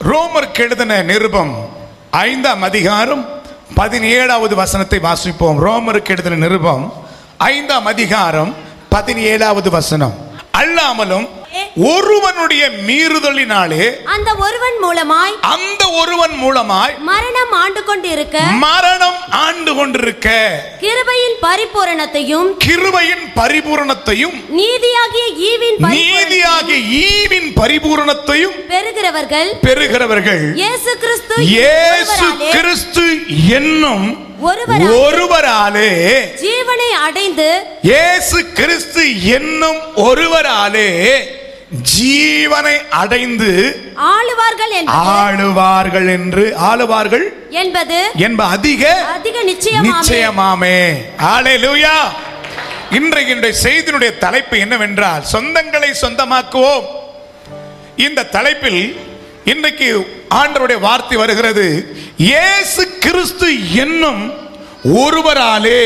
ரோமருக்கு எழுதின நிருபம் ஐந்தாம் அதிகாரம் பதினேழாவது வசனத்தை வாசிப்போம் ரோமருக்கு எழுதின நிருபம் ஐந்தாம் அதிகாரம் பதினேழாவது வசனம் அல்லாமலும் ஒருவனுடைய மீறுதலினாலே அந்த ஒருவன் மூலமாய் அந்த ஒருவன் மூலமாய் மரணம் ஆண்டு கொண்டிருக்க மரணம் ஆண்டு கொண்டிருக்க கிருபையின் பரிபூரணத்தையும் கிருபையின் பரிபூரணத்தையும் நீதியாகிய ஈவின் பரிபூரணத்தையும் நீதியாகிய ஈவின் பரிபூரணத்தையும் பெறுகிறவர்கள் பெறுகிறவர்கள் இயேசு கிறிஸ்து இயேசு ஒருவராலே கிறிஸ்து என்னும் ஒருவராலே ஒருவராலே ஜீவனை அடைந்து இயேசு கிறிஸ்து என்னும் ஒருவராலே ஜீவனை அடைந்து ஆளுவார்கள் என்பது ஆளுவார்கள் என்று ஆளுவார்கள் என்பது என்ப அதிக அதிக நிச்சயமாமே நிச்சயமாமே ஹalleluya இன்றைய இன்றைய செய்தியினுடைய தலைப்பு என்னவென்றால் சொந்தங்களை சொந்தமாக்குவோம் இந்த தலைப்பில் இன்றைக்கு ஆண்டவருடைய வார்த்தை வருகிறது இயேசு கிறிஸ்து என்னும் ஒருவராலே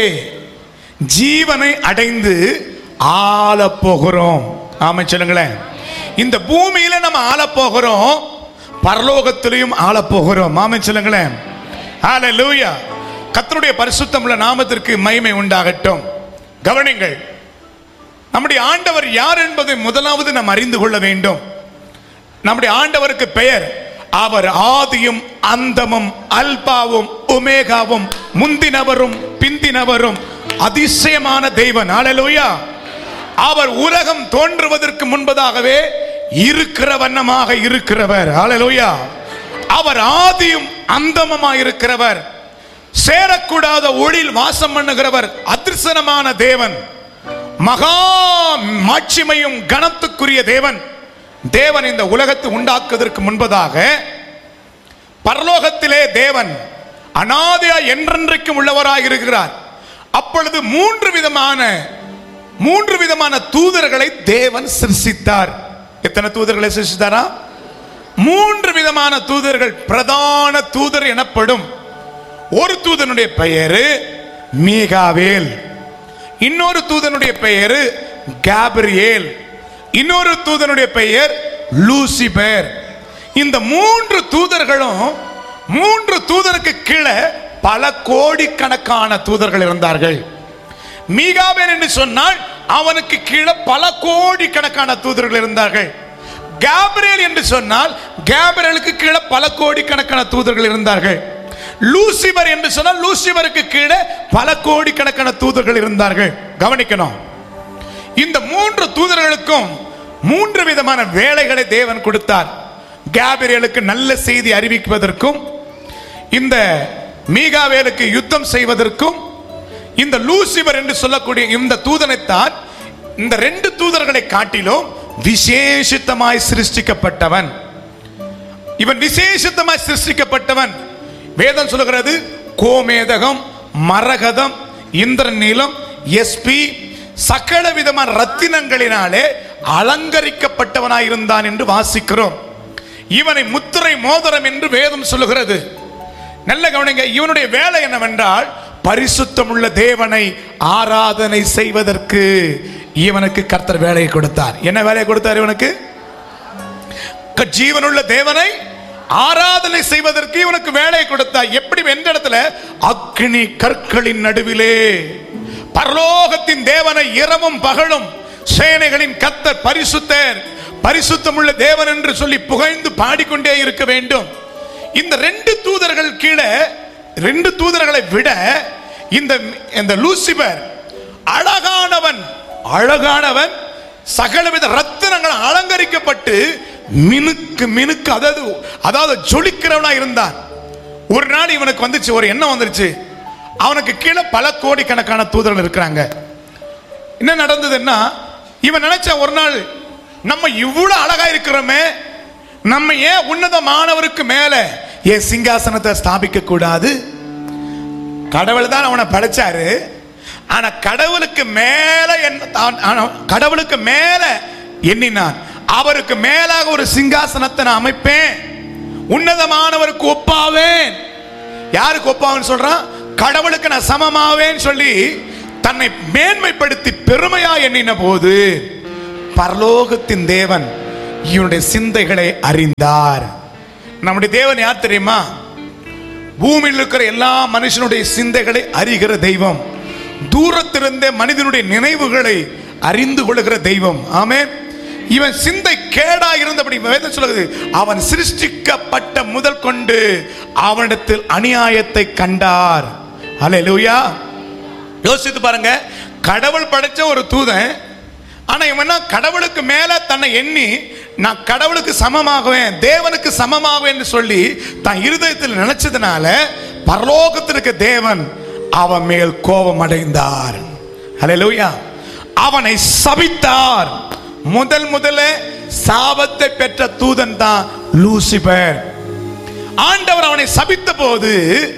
ஜீவனை அடைந்து ஆளப் போகிறோம் ஆமா சொல்லுங்களேன் இந்த பூமியில நம்ம ஆளப் போகிறோம் பரலோகத்திலையும் ஆளப் போகிறோம் ஆமா சொல்லுங்களேன் ஹalleluya கர்த்தருடைய பரிசுத்தமுள்ள நாமத்திற்கு மகிமை உண்டாகட்டும் கவனிங்கள் நம்முடைய ஆண்டவர் யார் என்பதை முதலாவது நாம் அறிந்து கொள்ள வேண்டும் நம்முடைய ஆண்டவருக்கு பெயர் அவர் ஆதியும் அந்தமும் அல்பாவும் உமேகாவும் முந்தினவரும் பிந்தினவரும் அதிசயமான தெய்வன் ஹalleluya அவர் உலகம் தோன்றுவதற்கு முன்பதாகவே இருக்கிற வண்ணமாக இருக்கிறவர் ஹalleluya அவர் ஆதியும் அந்தமுமாய் இருக்கிறவர் சேரக்கூடாத ஒளியில் வாசம் பண்ணுகிறவர் அதிர்சனமான தேவன் மகா மாட்சிமையும் கனத்துக்குரிய தேவன் தேவன் இந்த உலகத்தை உண்டாக்குவதற்கு முன்பதாக பரலோகத்திலே தேவன் அனாதையா என்றென்றைக்கும் உள்ளவராக இருக்கிறார் அப்பொழுது மூன்று விதமான மூன்று விதமான தூதர்களை தேவன் சிருஷ்டித்தார் எத்தனை தூதர்களை சிருஷ்டித்தாரா மூன்று விதமான தூதர்கள் பிரதான தூதர் எனப்படும் ஒரு தூதனுடைய பெயரு மீகாவேல் இன்னொரு தூதனுடைய பெயரு கேப்ரியேல் இன்னொரு தூதனுடைய பெயர் லூசிபர் இந்த மூன்று தூதர்களும் மூன்று தூதருக்கு கீழே பல கோடிக்கணக்கான தூதர்கள் இருந்தார்கள் மீகாவேல் என்று சொன்னால் அவனுக்கு கீழே பல கோடிக்கணக்கான தூதர்கள் இருந்தார்கள் கேப்ரியேல் என்று சொன்னால் கேப்ரியலுக்கு கீழே பல கோடிக்கணக்கான தூதர்கள் இருந்தார்கள் லூசிபர் என்று சொன்னால் லூசிபருக்கு கீழே பல கோடிக்கணக்கான தூதர்கள் இருந்தார்கள் கவனிக்கணும் இந்த மூன்று தூதர்களுக்கும் மூன்று விதமான வேலைகளை தேவன் கொடுத்தார் கேபிரியலுக்கு நல்ல செய்தி அறிவிப்பதற்கும் இந்த மீகாவேலுக்கு யுத்தம் செய்வதற்கும் இந்த லூசிபர் என்று சொல்லக்கூடிய இந்த தூதனைத்தான் இந்த ரெண்டு தூதர்களை காட்டிலும் விசேஷித்தமாய் சிருஷ்டிக்கப்பட்டவன் இவன் விசேஷித்தமாய் சிருஷ்டிக்கப்பட்டவன் வேதம் சொல்லுகிறது கோமேதகம் மரகதம் இந்திரநீலம் எஸ்பி சகல விதமான ரத்தினங்களினாலே அலங்கரிக்கப்பட்டவனாயிருந்தான் என்று வாசிக்கிறோம் இவனை முத்திரை மோதிரம் என்று வேதம் சொல்லுகிறது நல்ல கவனிங்க இவனுடைய வேலை என்னவென்றால் பரிசுத்தமுள்ள தேவனை ஆராதனை செய்வதற்கு இவனுக்கு கர்த்தர் வேலையை கொடுத்தார் என்ன வேலையை கொடுத்தார் இவனுக்கு க- ஜீவனுள்ள தேவனை ஆராதனை செய்வதற்கு இவனுக்கு வேலையை கொடுத்தார் எப்படி எந்த இடத்துல அக்னி கற்களின் நடுவிலே பரலோகத்தின் தேவனை இரவும் பகலும் சேனைகளின் கத்தர் பரிசுத்தர் பரிசுத்தமுள்ள தேவன் என்று சொல்லி புகழ்ந்து பாடிக்கொண்டே இருக்க வேண்டும் இந்த ரெண்டு தூதர்கள் கீழே ரெண்டு தூதர்களை விட இந்த இந்த லூசிபர் அழகானவன் அழகானவன் சகலவித ரத்தினங்கள் அலங்கரிக்கப்பட்டு மினுக்கு மினுக்கு அதாவது அதாவது ஜொலிக்கிறவனா இருந்தான் ஒரு நாள் இவனுக்கு வந்துச்சு ஒரு எண்ணம் வந்துருச்சு அவனுக்கு கீழே பல கோடிக்கணக்கான தூதர்கள் இருக்கிறாங்க என்ன நடந்ததுன்னா இவன் நினைச்ச ஒரு நாள் நம்ம இவ்வளவு அழகா இருக்கிறோமே நம்ம ஏன் உன்னதமானவருக்கு மேல ஏன் சிங்காசனத்தை ஸ்தாபிக்க கூடாது கடவுள் தான் அவனை படைச்சாரு ஆனா கடவுளுக்கு மேல என்ன தான்- ஆனா, கடவுளுக்கு மேல எண்ணினான் அவருக்கு மேலாக ஒரு சிங்காசனத்தை நான் அமைப்பேன் உன்னதமானவருக்கு ஒப்பாவேன் யாருக்கு ஒப்பாவேன்னு சொல்றான் கடவுளுக்கு நான் சமமாவேன்னு சொல்லி தன்னை மேன்மைப்படுத்தி பெருமையா எண்ணின போது பரலோகத்தின் தேவன் இவனுடைய சிந்தைகளை அறிந்தார் நம்முடைய தேவன் யார் தெரியுமா பூமியில் இருக்கிற எல்லா மனுஷனுடைய சிந்தைகளை அறிகிற தெய்வம் தூரத்திலிருந்தே மனிதனுடைய நினைவுகளை அறிந்து கொள்கிற தெய்வம் ஆமென் இவன் சிந்தை கேடா இருந்தபடி வேதம் சொல்லுது அவன் சிருஷ்டிக்கப்பட்ட முதல் கொண்டு அவனிடத்தில் அநியாயத்தை கண்டார் அல்லேலூயா யோசித்து பாருங்க கடவுள் படைச்ச ஒரு தூதன் ஆனா இவன் என்ன கடவுளுக்கு மேல தன்னை எண்ணி நான் கடவுளுக்கு சமமாகுவேன் தேவனுக்கு சமமாகுவேன் என்று சொல்லி தன் இருதயத்தில் நினைச்சதுனால பரலோகத்திற்கு தேவன் அவன் மேல் கோபம் அடைந்தார் ஹalleluya அவனை சபித்தார் முதல் முதல்ல சாபத்தை பெற்ற தூதன் தான் லூசிபர் ஆண்டவர் அவனை சபித்த போது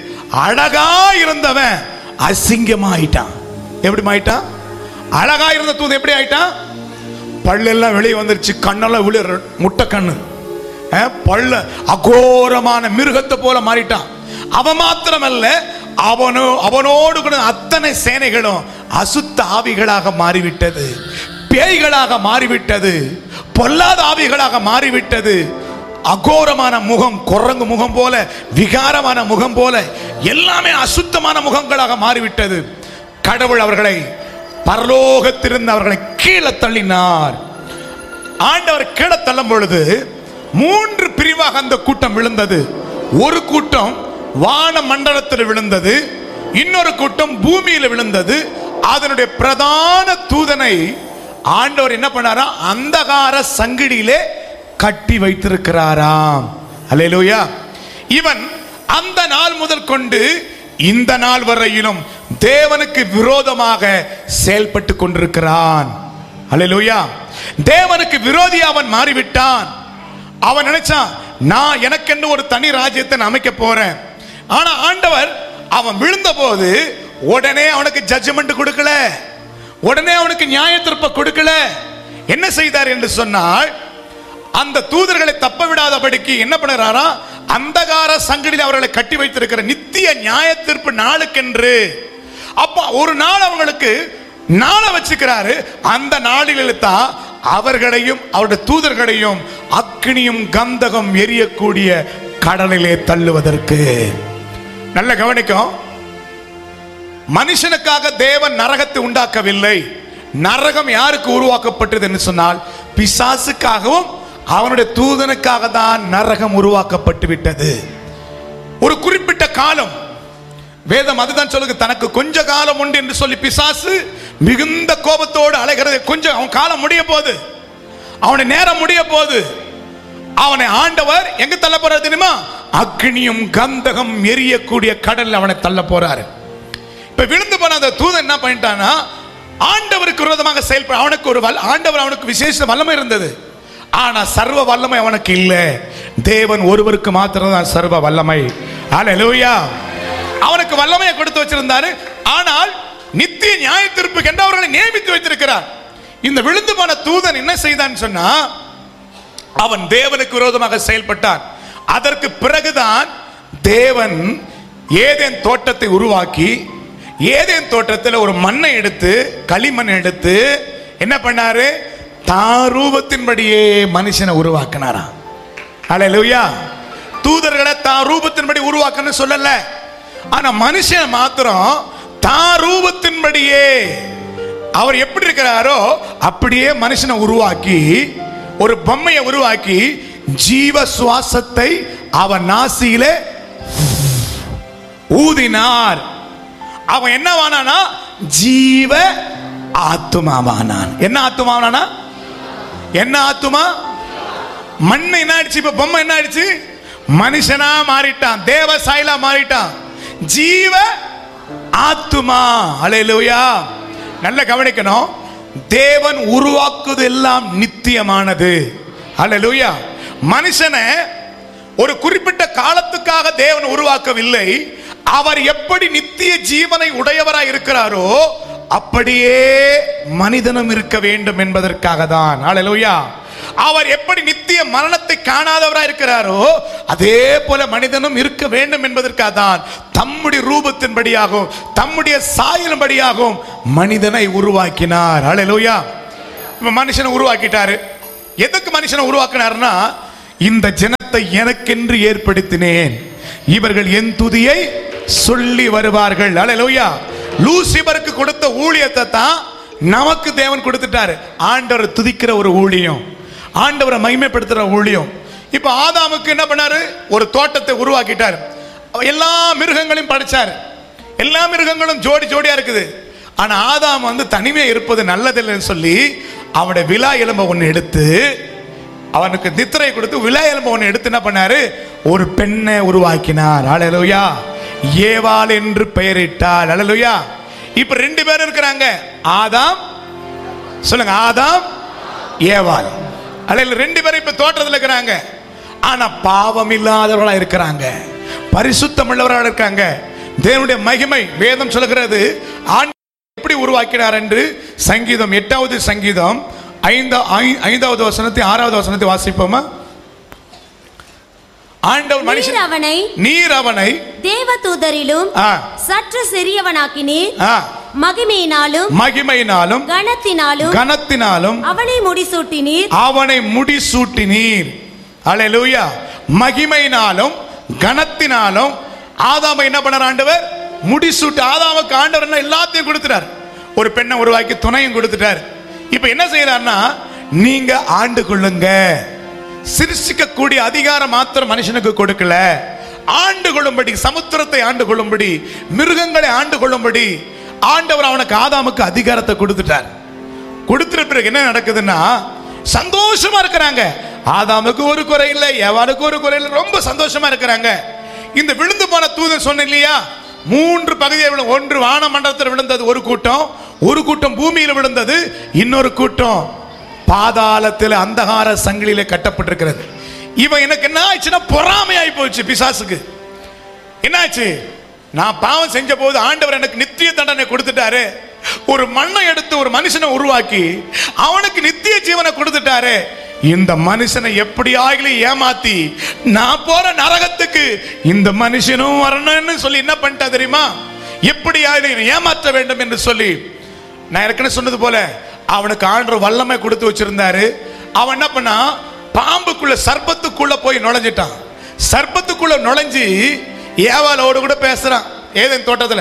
அழகா இருந்தவன் அசிங்கமாயிட்டான் எப்படி ஆயிட்டான் அழகா இருந்த தூதன் எப்படி ஆயிட்டான் பல்லெல்லாம் வெளியே வந்துருச்சு கண்ணெல்லாம் விழுற முட்டை கண்ணு அஹ், பல்ல அகோரமான மிருகத்தை போல மாறிட்டான் அவன் மாத்திரமல்ல அவனோ அவனோடு கூட அத்தனை சேனைகளும் அசுத்த ஆவிகளாக மாறிவிட்டது பேய்களாக மாறிவிட்டது பொல்லாத ஆவிகளாக மாறிவிட்டது அகோரமான முகம் குரங்கு முகம் போல விகாரமான முகம் போல எல்லாமே அசுத்தமான முகங்களாக மாறிவிட்டது கடவுள் அவர்களை பரலோகத்திலிருந்து அவர்களை கீழே தள்ளினார் ஆண்டவர் கீழே தள்ளும் பொழுது மூன்று பிரிவாக அந்த கூட்டம் விழுந்தது ஒரு கூட்டம் வான மண்டலத்தில் விழுந்தது இன்னொரு கூட்டம் பூமியில் விழுந்தது அதனுடைய பிரதான தூதனை ஆண்டவர் என்ன பண்ணாரா அந்தகார சங்கிடியிலே கட்டி வைத்திருக்கிறாராம் அல்லேலூயா இவன் அந்த நாள் முதல் கொண்டு இந்த நாள் வரையிலும் தேவனுக்கு விரோதமாக செயல்பட்டு கொண்டிருக்கிறான் அல்லேலூயா தேவனுக்கு விரோதி அவன் மாறிவிட்டான் அவன் நினைச்சான் நான் எனக்கென்று ஒரு தனி ராஜ்யத்தை நான் அமைக்க போறேன் ஆனா ஆண்டவர் அவன் விழுந்த போது உடனே அவனுக்கு ஜட்ஜ்மெண்ட் கொடுக்கல உடனே அவனுக்கு நியாய தீர்ப்பை கொடுக்கல என்ன செய்தார் என்று சொன்னால் அந்த தூதர்களை தப்ப விடாதபடிக்கு என்ன பண்ணுறாரா அந்தகார சங்கடியில் அவர்களை கட்டி வைத்திருக்கிற நித்திய நியாய தீர்ப்பு நாளுக்கென்று அப்ப ஒரு நாள் அவங்களுக்கு நாளை வச்சுக்கிறாரு அந்த நாளில் தான் அவர்களையும் அவருடைய தூதர்களையும் அக்னியும் கந்தகம் எரியக்கூடிய கடலிலே தள்ளுவதற்கு நல்ல கவனிக்கும் மனுஷனுக்காக தேவன் நரகத்தை உண்டாக்கவில்லை நரகம் யாருக்கு உருவாக்கப்பட்டது என்று சொன்னால் பிசாசுக்காகவும் அவனுடைய தூதனுக்காக தான் நரகம் உருவாக்கப்பட்டு விட்டது ஒரு குறிப்பிட்ட காலம் வேதம் அதுதான் சொல்லுது தனக்கு கொஞ்ச காலம் உண்டு என்று சொல்லி பிசாசு மிகுந்த கோபத்தோடு அலைகிறது கொஞ்சம் அவன் காலம் முடிய போகுது அவனுடைய நேரம் முடிய போகுது அவனை ஆண்டவர் எங்க தள்ள போறாரு தெரியுமா அக்னியும் கந்தகம் எரியக்கூடிய கடல்ல அவனை தள்ள போறாரு இப்ப விழுந்து போன அந்த தூதன் என்ன பண்ணிட்டானா ஆண்டவருக்கு விரோதமாக செயல்பட அவனுக்கு ஒரு வல் ஆண்டவர் அவனுக்கு விசேஷ வல்லமை இருந்தது ஆனா சர்வ வல்லமை அவனுக்கு இல்லை தேவன் ஒருவருக்கு மாத்திரம் தான் சர்வ வல்லமை அல்லேலூயா அவனுக்கு வல்லமையை கொடுத்து வச்சிருந்தாரு ஆனால் நித்திய நியாய தீர்ப்புக்கு என்று அவர்களை நியமித்து வைத்திருக்கிறார் இந்த விழுந்து போன தூதன் என்ன செய்தான்னு சொன்னா அவன் தேவனுக்கு விரோதமாக செயல்பட்டான் அதற்கு பிறகுதான் தேவன் ஏதேன் தோட்டத்தை உருவாக்கி ஏதேன் தோட்டத்தில் ஒரு மண்ணை எடுத்து களிமண் எடுத்து என்ன பண்ணாரு தான் ரூபத்தின்படியே மனுஷனை உருவாக்கினாராம் அல்லேலூயா தூதர்களை தான் ரூபத்தின்படி உருவாக்கன்னு சொல்லல ஆனா மனுஷன் மாத்திரம் தான் ரூபத்தின்படியே அவர் எப்படி இருக்கிறாரோ அப்படியே மனுஷனை உருவாக்கி ஒரு பொம்மையை உருவாக்கி ஜீவ சுவாசத்தை அவன் நாசியிலே ஊதினார் அவன் என்னவானானா ஜீவ ஆத்துமாவானான் என்ன ஆத்துமாவானா என்ன ஆத்துமா மண் என்ன ஆயிடுச்சு இப்ப பொம்மை என்ன ஆயிடுச்சு மனுஷனா மாறிட்டான் தேவ சாயலா மாறிட்டான் ஜீவ ஆத்துமா அலையிலுயா நல்ல கவனிக்கணும் தேவன் உருவாக்குவது எல்லாம் நித்தியமானது அல்லேலூயா மனுஷனை ஒரு குறிப்பிட்ட காலத்துக்காக தேவன் உருவாக்கவில்லை அவர் எப்படி நித்திய ஜீவனை உடையவராய் இருக்கிறாரோ அப்படியே மனிதனும் இருக்க வேண்டும் என்பதற்காக தான் அல்லேலூயா அவர் எப்படி நித்திய மரணத்தை காணாதவராய் இருக்கிறாரோ அதே போல மனிதனும் இருக்க வேண்டும் என்பதற்காக தான் தம்முடைய ரூபத்தின்படியாகவும் தம்முடைய சாயலின்படியாகவும் மனிதனை உருவாக்கினார் அல்லேலூயா இப்ப மனுஷனை உருவாக்கிட்டாரு எதுக்கு மனுஷனை உருவாக்கினார்னா இந்த ஜனத்தை எனக்கென்று ஏற்படுத்தினேன் இவர்கள் என் துதியை சொல்லி வருவார்கள் அல்லேலூயா லூசிபருக்கு கொடுத்த ஊழியத்தை தான் நமக்கு தேவன் கொடுத்துட்டாரு ஆண்டவர் துதிக்கிற ஒரு ஊழியம் ஆண்டவரை மகிமைப்படுத்துற ஊழியம் இப்போ ஆதாமுக்கு என்ன பண்ணாரு ஒரு தோட்டத்தை உருவாக்கிட்டார் எல்லா மிருகங்களையும் படைச்சார் எல்லா மிருகங்களும் ஜோடி ஜோடியா இருக்குது ஆனா ஆதாம் வந்து தனிமையா இருப்பது நல்லதில்லைன்னு சொல்லி அவனுடைய விழா எலும்பை ஒன்று எடுத்து அவனுக்கு நித்திரை கொடுத்து விழா எலும்பை ஒன்று எடுத்து என்ன பண்ணாரு ஒரு பெண்ணை உருவாக்கினார் அழலுயா ஏவாள் என்று பெயரிட்டாள் அழலுயா இப்ப ரெண்டு பேர் இருக்கிறாங்க ஆதாம் சொல்லுங்க ஆதாம் ஏவாள் அல்ல ரெண்டு பேரும் இப்ப தோட்டத்தில் இருக்கிறாங்க ஆனா பாவம் இல்லாதவர்களா இருக்கிறாங்க பரிசுத்தம் உள்ளவர்களா இருக்காங்க தேவனுடைய மகிமை வேதம் சொல்லுகிறது ஆண் எப்படி உருவாக்கினார் என்று சங்கீதம் எட்டாவது சங்கீதம் ஐந்தா ஐ- ஐந்தாவது வசனத்தை ஆறாவது வசனத்தை வாசிப்போமா ஆண்டவர் நீர் மனுஷன் அவனை நீர் அவனை தேவதூதரிலும் ஆ, சற்று சிறியவனாக்கினீர் ஆ, மகிமையினாலும் மகிமையினாலும் கனத்தினாலும் கனத்தினாலும் அவனை முடிசூட்டினீர் அவனை முடிசூட்டினீர் அல்லேலூயா மகிமையினாலும் கனத்தினாலும் ஆதாமை என்ன பண்ணார் ஆண்டவர் முடிசூட்டி ஆதாமுக்கு ஆண்டவர் என்ன எல்லாத்தையும் கொடுத்துட்டார் ஒரு பெண்ணை உருவாக்கி துணையும் கொடுத்துட்டார் இப்ப என்ன செய்யறாருன்னா நீங்க ஆண்டு கொள்ளுங்க சிருஷ்டிக்கக்கூடிய அதிகாரம் மாத்திரம் மனுஷனுக்கு கொடுக்கல ஆண்டு கொள்ளும்படி சமுத்திரத்தை ஆண்டு கொள்ளும்படி மிருகங்களை ஆண்டு கொள்ளும்படி ஆண்டவர் அவனுக்கு ஆதாமுக்கு அதிகாரத்தை கொடுத்துட்டார் கொடுத்துட்ட பிறகு என்ன நடக்குதுன்னா சந்தோஷமா இருக்கிறாங்க ஆதாமுக்கு ஒரு குறை இல்லை எவானுக்கு ஒரு குறை இல்லை ரொம்ப சந்தோஷமா இருக்கிறாங்க இந்த விழுந்து போன தூதன் சொன்ன இல்லையா மூன்று பகுதியை விழு ஒன்று வான மண்டலத்தில் விழுந்தது ஒரு கூட்டம் ஒரு கூட்டம் பூமியில் விழுந்தது இன்னொரு கூட்டம் பாதாளத்தில் அந்தகார சங்கிலியில கட்டப்பட்டிருக்கிறது இவன் எனக்கு என்ன ஆச்சுன்னா பொறாமையாகி போச்சு பிசாசுக்கு என்னாச்சு நான் பாவம் செஞ்ச போது ஆண்டவர் எனக்கு நித்திய தண்டனை கொடுத்துட்டாரு ஒரு மண்ணை எடுத்து ஒரு மனுஷனை உருவாக்கி அவனுக்கு நித்திய ஜீவனை கொடுத்துட்டாரு இந்த மனுஷனை எப்படி ஆகலையும் ஏமாத்தி நான் போற நரகத்துக்கு இந்த மனுஷனும் வரணும்னு சொல்லி என்ன பண்ணிட்டா தெரியுமா எப்படி ஆகலையும் ஏமாற்ற வேண்டும் என்று சொல்லி நான் ஏற்கனவே சொன்னது போல அவனுக்கு ஆண்டவர் வல்லமை கொடுத்து வச்சிருந்தாரு அவன் என்ன பண்ணா பாம்புக்குள்ள சர்ப்பத்துக்குள்ள போய் நுழைஞ்சிட்டான் சர்ப்பத்துக்குள்ள நுழைஞ்சு ஏவாளோடு கூட பேசுறான் ஏதேன் தோட்டத்துல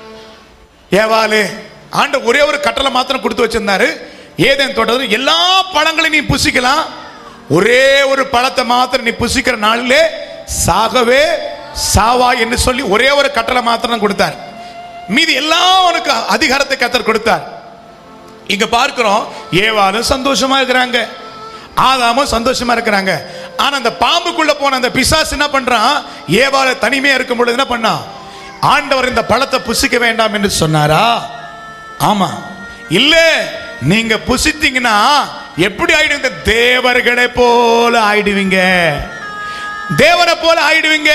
ஏவாளு ஆண்ட ஒரே ஒரு கட்டளை மாத்திரம் கொடுத்து வச்சிருந்தாரு ஏதேன் தோட்டத்தில் எல்லா பழங்களையும் நீ புசிக்கலாம் ஒரே ஒரு பழத்தை மாத்திரம் நீ புசிக்கிற நாளிலே சாகவே சாவா என்று சொல்லி ஒரே ஒரு கட்டளை மாத்திரம் கொடுத்தார் மீதி எல்லாம் உனக்கு அதிகாரத்தை கத்தர் கொடுத்தார் இங்க பார்க்கிறோம் ஏவாலும் சந்தோஷமா இருக்கிறாங்க ஆதாமும் சந்தோஷமா இருக்கிறாங்க ஆனா அந்த பாம்புக்குள்ள போன அந்த பிசாசு என்ன பண்றான் ஏவால தனிமையா இருக்கும் பொழுது என்ன பண்ணான் ஆண்டவர் இந்த பழத்தை புசிக்க வேண்டாம் என்று சொன்னாரா ஆமா இல்ல நீங்க புசித்தீங்கன்னா எப்படி ஆயிடுவீங்க தேவர்களை போல ஆயிடுவீங்க தேவனை போல ஆயிடுவீங்க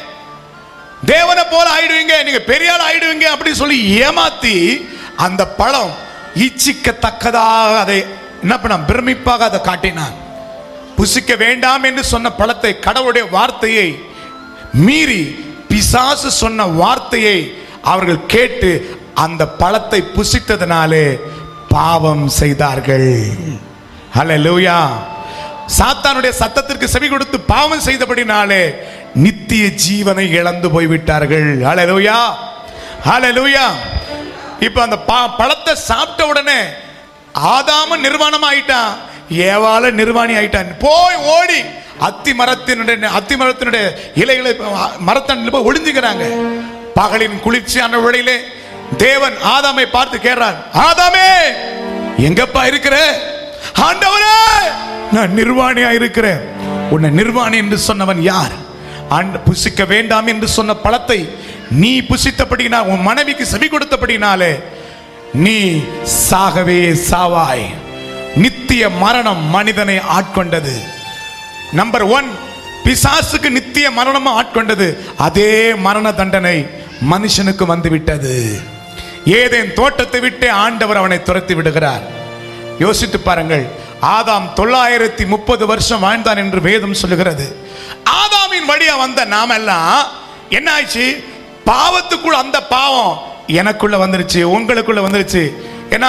தேவனை போல ஆயிடுவீங்க நீங்க பெரிய ஆள் ஆயிடுவீங்க அப்படின்னு சொல்லி ஏமாத்தி அந்த பழம் இச்சிக்கத்தக்கதாக அதை என்ன பண்ண பிரமிப்பாக அதை காட்டினான் புசிக்க வேண்டாம் என்று சொன்ன பழத்தை கடவுளுடைய வார்த்தையை மீறி பிசாசு சொன்ன வார்த்தையை அவர்கள் கேட்டு அந்த பழத்தை புசித்ததினாலே பாவம் செய்தார்கள் ஹalleluya சாத்தானுடைய சத்தத்திற்கு செவி கொடுத்து பாவம் செய்தபடினாலே நித்திய ஜீவனை இழந்து போய்விட்டார்கள் ஹalleluya ஹalleluya இப்போ அந்த ப- பழத்தை சாப்பிட்ட உடனே ஆதாம நிர்வாணம் ஆயிட்டான் ஏவால நிர்வாணி ஆயிட்டான் போய் ஓடி அத்தி மரத்தினுடைய அத்தி மரத்தினுடைய இலைகளை மரத்தண்டில் போய் ஒளிஞ்சுக்கிறாங்க பகலின் குளிர்ச்சியான வேளையிலே தேவன் ஆதாமை பார்த்து கேட்றார் ஆதாமே எங்கப்பா இருக்கிற ஆண்டவரே நான் நிர்வாணியா இருக்கிறேன் உன்னை நிர்வாணி என்று சொன்னவன் யார் ஆண்ட புசிக்க வேண்டாம் என்று சொன்ன பழத்தை நீ புசித்தபடினா உன் மனைவிக்கு செவி கொடுத்தபடினாலே நீ சாகவே சாவாய் நித்திய மரணம் மனிதனை ஆட்கொண்டது நம்பர் ஒன் பிசாசுக்கு நித்திய மரணம் ஆட்கொண்டது அதே மரண தண்டனை மனுஷனுக்கு வந்து விட்டது ஏதேன் தோட்டத்தை விட்டு ஆண்டவர் அவனை துரத்தி விடுகிறார் யோசித்து பாருங்கள் ஆதாம் தொள்ளாயிரத்தி முப்பது வருஷம் வாழ்ந்தான் என்று வேதம் சொல்லுகிறது ஆதாமின் வழியா வந்த நாமெல்லாம் என்ன ஆச்சு பாவத்துக்குள்ள அந்த பாவம் எனக்குள்ள வந்துருச்சு உங்களுக்குள்ள வந்துருச்சு ஏன்னா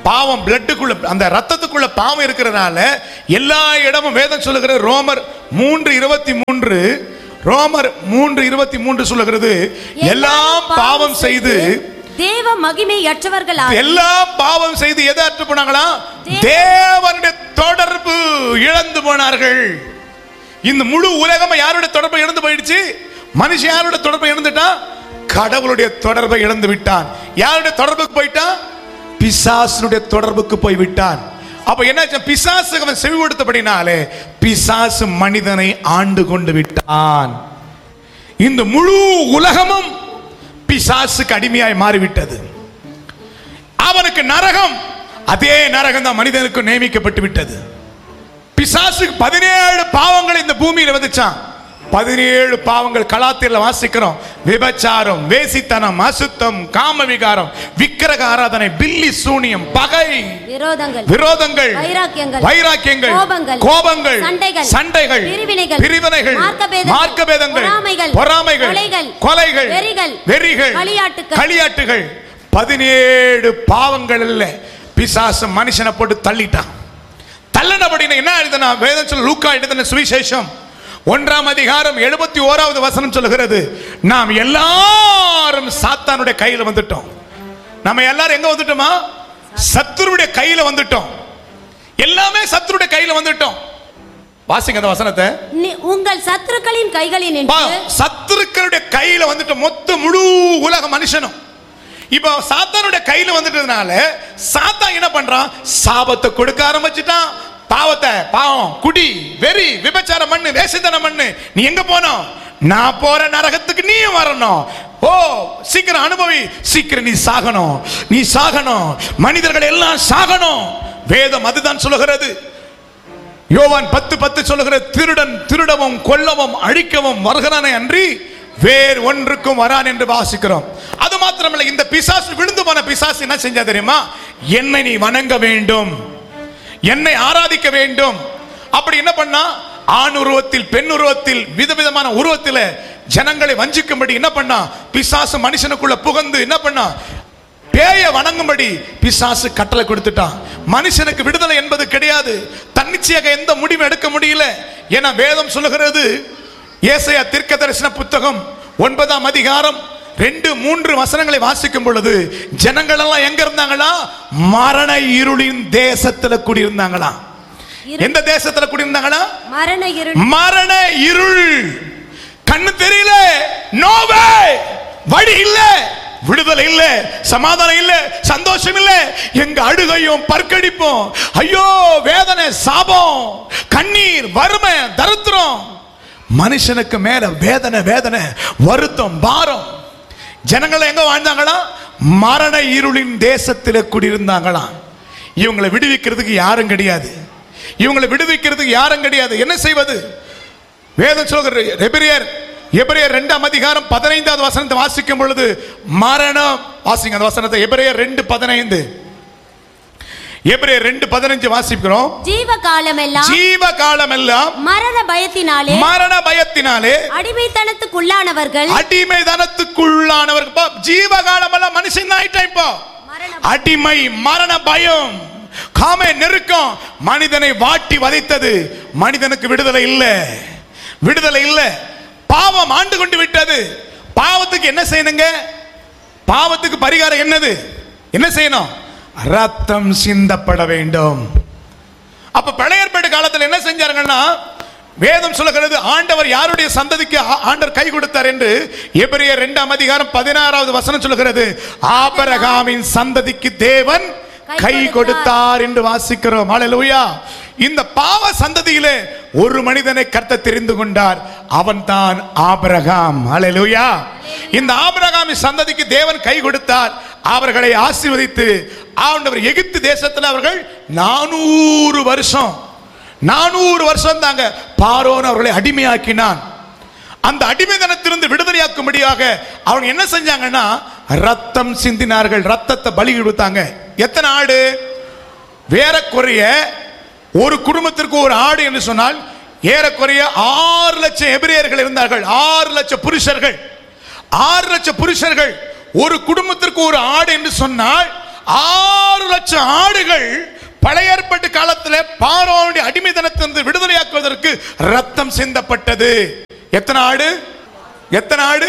பாவம் பிளட்டுக்குள்ள அந்த ரத்தத்துக்குள்ள பாவம் இருக்கிறதுனால எல்லா இடமும் வேதம் சொல்லுகிற ரோமர் மூன்று இருபத்தி மூன்று ரோமர் மூன்று இருபத்தி மூன்று சொல்லுகிறது எல்லாம் பாவம் செய்து தேவ மகிமையற்றவர்களாக எல்லாம் பாவம் செய்து எதை அற்று போனாங்களா தேவனுடைய தொடர்பு இழந்து போனார்கள் இந்த முழு உலகம் யாருடைய தொடர்பை இழந்து போயிடுச்சு மனுஷன் யாருடைய தொடர்பை இழந்துட்டான் கடவுளுடைய தொடர்பை இழந்து விட்டான் யாருடைய தொடர்புக்கு போயிட்டான் பிசாசுடைய தொடர்புக்கு போய் விட்டான் அப்ப என்னாச்சு பிசாசு அவன் செவி கொடுத்தபடினாலே பிசாசு மனிதனை ஆண்டு கொண்டு விட்டான் இந்த முழு உலகமும் பிசாசுக்கு அடிமையாய் மாறிவிட்டது அவனுக்கு நரகம் அதே நரகம் தான் மனிதனுக்கு நியமிக்கப்பட்டு விட்டது பிசாசுக்கு பதினேழு பாவங்கள் இந்த பூமியில வந்துச்சான் பதினேழு பாவங்கள் கலாத்திரில வாசிக்கிறோம் விபச்சாரம் வேசித்தனம் அசுத்தம் காம விகாரம் விக்கிரக ஆராதனை பில்லி சூனியம் பகை விரோதங்கள் விரோதங்கள் வைராக்கியங்கள், வைராக்கியங்கள் கோபங்கள், கோபங்கள் சண்டைகள், சண்டைகள் பிரிவினைகள், பிரிவினைகள் மார்க்கபேதங்கள், மார்க்கபேதங்கள் பொறாமைகள், பொறாமைகள் கொலைகள், கொலைகள் வெறிகள், வெறிகள் களியாட்டுக்கள். களியாட்டுகள் பதினேழு பாவங்கள் இல்ல பிசாசு மனுஷனை போட்டு தள்ளிட்டான் தள்ளனபடின என்ன எழுதுனா வேதம் சொல்ல லூக்கா எழுதின சுவிசேஷம் ஒன்றாம் அதிகாரம் எழுபத்தி ஓராவது வசனம் சொல்லுகிறது நாம் எல்லாரும் சாத்தானுடைய கையில வந்துட்டோம் நம்ம எல்லாரும் எங்க வந்துட்டோமா சத்துருடைய கையில வந்துட்டோம் எல்லாமே சத்துருடைய கையில வந்துட்டோம் வாசிங்க அந்த வசனத்தை நி- உங்கள் சத்துருக்களின் கைகளில் பா, நின்று சத்துருக்களுடைய கையில வந்துட்டு மொத்த முழு உலக மனுஷனும் இப்போ சாத்தானுடைய கையில வந்துட்டதுனால சாத்தான் என்ன பண்றான் சாபத்தை கொடுக்க ஆரம்பிச்சிட்டான் பாவத்தை பாவம் குடி வெறி விபச்சாரம் பண்ணு வேசித்தனம் பண்ணு நீ எங்க போனோம் நான் போற நரகத்துக்கு நீயும் வரணும் ஓ சீக்கிரம் அனுபவி சீக்கிரம் நீ சாகணும் நீ சாகணும் மனிதர்கள் எல்லாம் சாகணும் வேதம் அதுதான் சொல்லுகிறது யோவான் பத்து பத்து சொல்லுகிற திருடன் திருடவும் கொல்லவும் அழிக்கவும் வருகிறானே அன்றி வேறு ஒன்றுக்கும் வரான் என்று வாசிக்கிறோம் அது மாத்திரமல்ல இந்த பிசாசு விழுந்து போன பிசாசு என்ன செஞ்சா தெரியுமா என்னை நீ வணங்க வேண்டும் என்னை ஆராதிக்க வேண்டும் அப்படி என்ன பண்ணா ஆண் உருவத்தில் பெண் உருவத்தில் விதவிதமான உருவத்தில் ஜனங்களை வஞ்சிக்கும்படி என்ன பண்ணா பிசாசு மனுஷனுக்குள்ள புகுந்து என்ன பண்ணா பேய வணங்கும்படி பிசாசு கட்டளை கொடுத்துட்டான் மனுஷனுக்கு விடுதலை என்பது கிடையாது தன்னிச்சையாக எந்த முடிவும் எடுக்க முடியல என வேதம் சொல்லுகிறது ஏசையா தீர்க்க தரிசன புத்தகம் ஒன்பதாம் அதிகாரம் ரெண்டு மூன்று வசனங்களை வாசிக்கும் பொழுது ஜனங்கள் எல்லாம் எங்க இருந்தாங்களா மரண இருளின் தேசத்துல குடியிருந்தாங்களா இரு- எந்த தேசத்துல குடியிருந்தாங்களா மரண இருள் மரண இருள் கண்ணு தெரியல நோவே வழி இல்ல விடுதலை இல்ல சமாதானம் இல்ல சந்தோஷம் இல்ல எங்க அழுகையும் பற்கடிப்பும் ஐயோ வேதனை சாபம் கண்ணீர் வறுமை தரித்திரம் மனுஷனுக்கு மேல வேதனை வேதனை வருத்தம் பாரம் ஜனங்கள் எங்க வாழ்ந்தாங்களா மரண இருளின் தேசத்தில் குடியிருந்தாங்களாம் இவங்களை விடுவிக்கிறதுக்கு யாரும் கிடையாது இவங்களை விடுவிக்கிறதுக்கு யாரும் கிடையாது என்ன செய்வது வேதம் சொல்கிற எபிரியர் எபிரியர் இரண்டாம் அதிகாரம் பதினைந்தாவது வசனத்தை வாசிக்கும் பொழுது மரணம் வாசிங்க அந்த வசனத்தை எபிரியர் ரெண்டு பதினைந்து எபிரியர் ரெண்டு பதினஞ்சு வாசிக்கிறோம் ஜீவ காலமெல்லாம் ஜீவ காலம் எல்லாம் மரண பயத்தினாலே மரண பயத்தினாலே அடிமைத்தனத்துக்குள்ளானவர்கள் அடிமைதனத்துக்குள்ளானவர்கள் பா, ஜீவ காலம் எல்லாம் மனுஷன் ஆயிட்டான் இப்போ மரண அடிமை மரண பயம் காம நெருக்கம் மனிதனை வாட்டி வதைத்தது மனிதனுக்கு விடுதலை இல்ல விடுதலை இல்ல பாவம் ஆண்டு கொண்டு விட்டது பாவத்துக்கு என்ன செய்யணுங்க பாவத்துக்கு பரிகாரம் என்னது என்ன செய்யணும் ரத்தம் சிந்தப்பட வேண்டும் அப்ப பழைய ஏற்பாடு காலத்தில் என்ன செஞ்சாருங்கன்னா வேதம் சொல்லுகிறது ஆண்டவர் யாருடைய சந்ததிக்கு ஆ- ஆண்டவர் கை கொடுத்தார் என்று எபிரேயர் இரண்டாம் அதிகாரம் பதினாறாவது வசனம் சொல்லுகிறது ஆபரகாமின் சந்ததிக்கு தேவன் கை கொடுத்தார் என்று வாசிக்கிறோம் ஹalleluya இந்த பாவ சந்ததியிலே ஒரு மனிதனை கர்த்தர் தெரிந்து கொண்டார் அவன்தான் ஆபிரகாம் ஹalleluya இந்த ஆபிரகாமின் சந்ததிக்கு தேவன் கை கொடுத்தார் அவர்களை ஆசீர்வதித்து ஆண்டவர் எகிப்து தேசத்தில் அவர்கள் நானூறு வருஷம் நானூறு வருஷம் தாங்க பாரோன் அவர்களை அடிமையாக்கினான் அந்த அடிமைதனத்திலிருந்து விடுதலையாக்கும்படியாக அவங்க என்ன செஞ்சாங்கன்னா ரத்தம் சிந்தினார்கள் ரத்தத்தை பலி கொடுத்தாங்க எத்தனை ஆடு வேறக்குறைய ஒரு குடும்பத்திற்கு ஒரு ஆடு என்று சொன்னால் ஏறக்குறைய ஆறு லட்சம் எபிரேயர்கள் இருந்தார்கள் ஆறு லட்சம் புருஷர்கள் ஆறு லட்சம் புருஷர்கள் ஒரு குடும்பத்திற்கு ஒரு ஆடு என்று சொன்னால் ஆறு லட்சம் ஆடுகள் பழைய ஏற்பாட்டு காலத்தில் பார்வோனுடைய அடிமைத்தனத்திலிருந்து விடுதலையாக்குவதற்கு ரத்தம் சிந்தப்பட்டது எத்தனை ஆடு எத்தனை ஆடு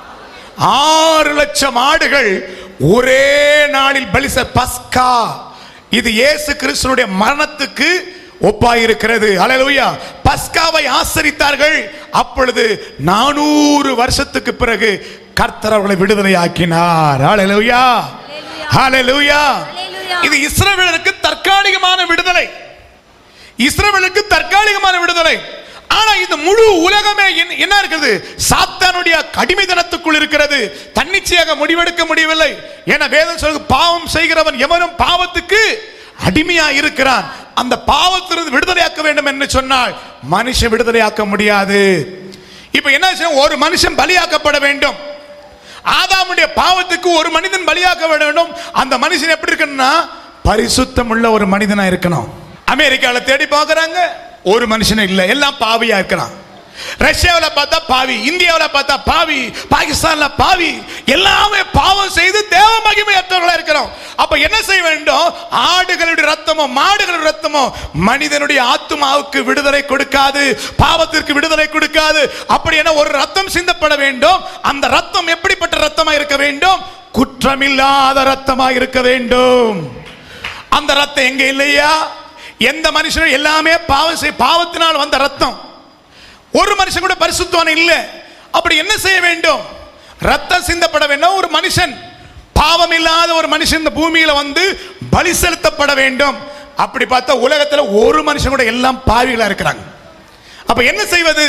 ஆறு லட்சம் ஆடுகள் ஒரே நாளில் பலிச பஸ்கா இது இயேசு கிறிஸ்துனுடைய மரணத்துக்கு ஒப்பாயிருக்கிறது அல்லேலூயா பஸ்காவை ஆசரித்தார்கள் அப்பொழுது நானூறு வருஷத்துக்கு பிறகு கர்த்தர் அவர்களை விடுதலையாக்கினார் அல்லேலூயா அல்லேலூயா அல்லேலூயா. இது இஸ்ரவேலருக்கு தற்காலிகமான விடுதலை இஸ்ரவேலுக்கு தற்காலிகமான விடுதலை ஆனா இந்த முழு உலகமே என்ன- என்ன இருக்கிறது சாத்தானுடைய கடிமைத்தனத்துக்குள் இருக்கிறது தன்னிச்சையாக முடிவெடுக்க முடியவில்லை என வேதம் சொல்லுது பாவம் செய்கிறவன் எவனும் பாவத்துக்கு அடிமையா இருக்கிறான் அந்த பாவத்திலிருந்து விடுதலையாக்க வேண்டும் என்று சொன்னால் மனுஷன் விடுதலையாக்க முடியாது இப்ப என்ன செய்யணும்? ஒரு மனுஷன் பலியாக்கப்பட வேண்டும் ஆதாமுடைய பாவத்துக்கு ஒரு மனிதன் பலியாக்க வேண்டும் அந்த மனுஷன் எப்படி இருக்கணும்னா பரிசுத்தம் உள்ள ஒரு மனிதனா இருக்கணும் அமெரிக்கால தேடி பார்க்கறாங்க ஒரு மனுஷனும் இல்ல எல்லாம் பாவியா இருக்கிறான் ரஷ்யாவுல பார்த்தா பாவி இந்தியாவுல பார்த்தா பாவி பாகிஸ்தான்ல பாவி எல்லாமே பாவம் செய்து தேவ மகிமையற்றவர்களா இருக்கிறோம் அப்ப என்ன செய்ய வேண்டும் ஆடுகளுடைய ரத்தமோ மாடுகளுடைய ரத்தமோ மனிதனுடைய ஆத்துமாவுக்கு விடுதலை கொடுக்காது பாவத்திற்கு விடுதலை கொடுக்காது அப்படி என ஒரு ரத்தம் சிந்தப்பட வேண்டும் அந்த ரத்தம் எப்படிப்பட்ட ரத்தமா இருக்க வேண்டும் குற்றமில்லாத ரத்தமா இருக்க வேண்டும் அந்த ரத்தம் எங்க இல்லையா எந்த மனுஷனும் எல்லாமே பாவம் செய் பாவத்தினால் வந்த ரத்தம் ஒரு மனுஷன் கூட பரிசுத்தவான் இல்லை அப்படி என்ன செய்ய வேண்டும் ரத்தம் சிந்தப்பட வேண்டும் ஒரு மனுஷன் பாவம் இல்லாத ஒரு மனுஷன் இந்த பூமியில வந்து பலி செலுத்தப்பட வேண்டும் அப்படி பார்த்தா உலகத்துல ஒரு மனுஷன் கூட எல்லாம் பாவிகளா இருக்கிறாங்க அப்ப என்ன செய்வது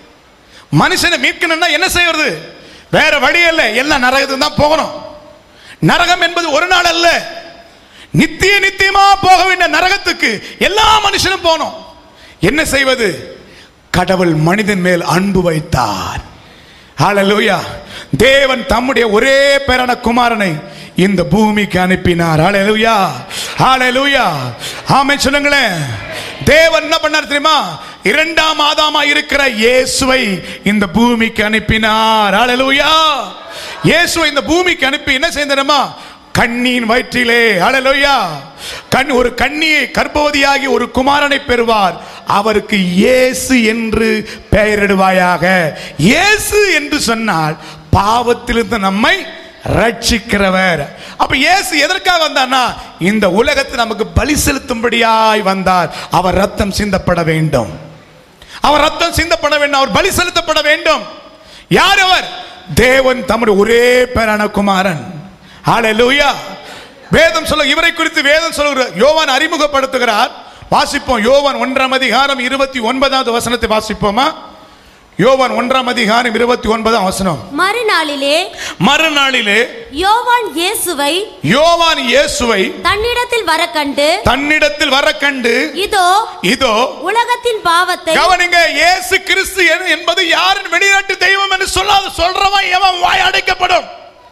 மனுஷனை மீட்கணும்னா என்ன செய்வது வேற வழி இல்ல எல்லாம் நரகத்துக்கு தான் போகணும் நரகம் என்பது ஒரு நாள் அல்ல நித்திய நித்தியமா போக வேண்டிய நரகத்துக்கு எல்லா மனுஷனும் போனோம் என்ன செய்வது கடவுள் மனிதன் மேல் அன்பு வைத்தார் ஹalleluya தேவன் தம்முடைய ஒரே பேரான குமாரனை இந்த பூமிக்கு அனுப்பினார் ஹalleluya ஹalleluya ஆமென் சொல்லுங்களேன் தேவன் என்ன பண்ணார் தெரியுமா இரண்டாம் ஆதாமா இருக்கிற இயேசுவை இந்த பூமிக்கு அனுப்பினார் ஹalleluya இயேசுவை இந்த பூமிக்கு அனுப்பி என்ன செய்தாருமா கண்ணியின் வயிற்றிலே ஹalleluya கண் ஒரு கண்ணியை கர்ப்பவதியாகி ஒரு குமாரனை பெறுவார் அவருக்கு இயேசு என்று பெயரிடுவாயாக இயேசு என்று சொன்னால் பாவத்திலிருந்து நம்மை ரட்சிக்கிறவர் அப்ப இயேசு எதற்காக வந்தார்னா இந்த உலகத்தை நமக்கு பலி செலுத்தும்படியாய் வந்தார் அவர் ரத்தம் சிந்தப்பட வேண்டும் அவர் ரத்தம் சிந்தப்பட வேண்டும் அவர் பலி செலுத்தப்பட வேண்டும் யார் அவர் தேவன் தம்முடைய ஒரே பேரான குமாரன் ஹalleluya வேதம் சொல்ல இவரை குறித்து வேதம் சொல்லுகிற யோவான் அறிமுகப்படுத்துகிறார் வாசிப்போம் யோவான் ஒன்றாம் அதிகாரம் இருபத்தி ஒன்பதாவது வசனத்தை வாசிப்போமா யோவான் ஒன்றாம் அதிகாரம் இருபத்தி ஒன்பதாம் வசனம் மறுநாளிலே மறுநாளிலே யோவான் இயேசுவை யோவான் இயேசுவை தன்னிடத்தில் வர கண்டு தன்னிடத்தில் வர கண்டு இதோ இதோ உலகத்தின் பாவத்தை கவனிங்க இயேசு கிறிஸ்து என்- என்பது யாரின் வெளிநாட்டு தெய்வம் என்று சொல்லாத சொல்றவன் எவன் வாய் அடைக்கப்படும்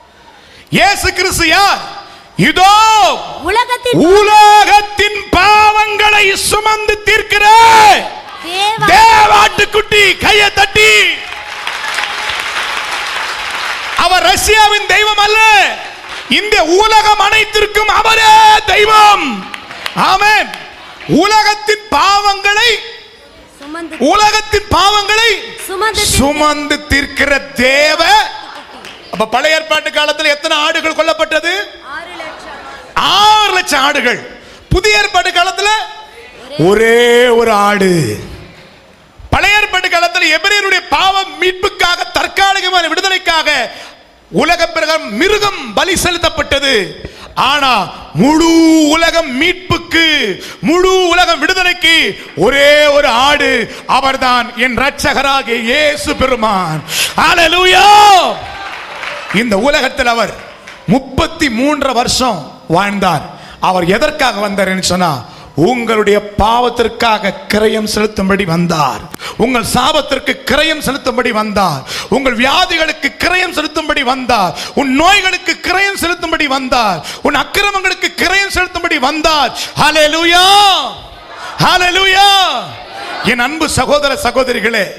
இயேசு கிறிஸ்து யார் இதோ உலகத்தின் உலகத்தின் பாவங்களை சுமந்து தீர்க்கிற தேவ தேவாட்டுக்குட்டி கையை தட்டி அவர் ரஷ்யாவின் தெய்வம் அல்ல இந்த உலகம் அனைத்திற்கும் அவரே தெய்வம் ஆமென் உலகத்தின் பாவங்களை சுமந்து உலகத்தின் பாவங்களை சுமந்து சுமந்து தீர்க்கிற தேவ அப்ப பழைய ஏற்பாட்டு காலத்தில் எத்தனை ஆடுகள் கொல்லப்பட்டது ஆறு லட்சம் ஆறு லட்சம் ஆடுகள் புதிய ஏற்பாட்டு காலத்துல ஒரே ஒரு ஆடு பழைய ஏற்பாட்டு காலத்தில் எபிரேயருடைய பாவம் மீட்புக்காக தற்காலிகமான விடுதலைக்காக உலக பிரகாரம் மிருகம் பலி செலுத்தப்பட்டது ஆனா முழு உலகம் மீட்புக்கு முழு உலகம் விடுதலைக்கு ஒரே ஒரு ஆடு அவர்தான் என் ரட்சகராகிய இயேசு பெருமான் ஹalleluya இந்த உலகத்தில் அவர் முப்பத்தி மூன்று வருஷம் வாழ்ந்தார் அவர் எதற்காக வந்தார் என்று சொன்னா உங்களுடைய பாவத்திற்காக கிரயம் செலுத்தும்படி வந்தார் உங்கள் சாபத்திற்கு கிரயம் செலுத்தும்படி வந்தார் உங்கள் வியாதிகளுக்கு கிரயம் செலுத்தும்படி வந்தார் உன் நோய்களுக்கு கிரயம் செலுத்தும்படி வந்தார் உன் அக்கிரமங்களுக்கு கிரயம் செலுத்தும்படி வந்தார் ஹalleluya ஹalleluya என் அன்பு சகோதர சகோதரிகளே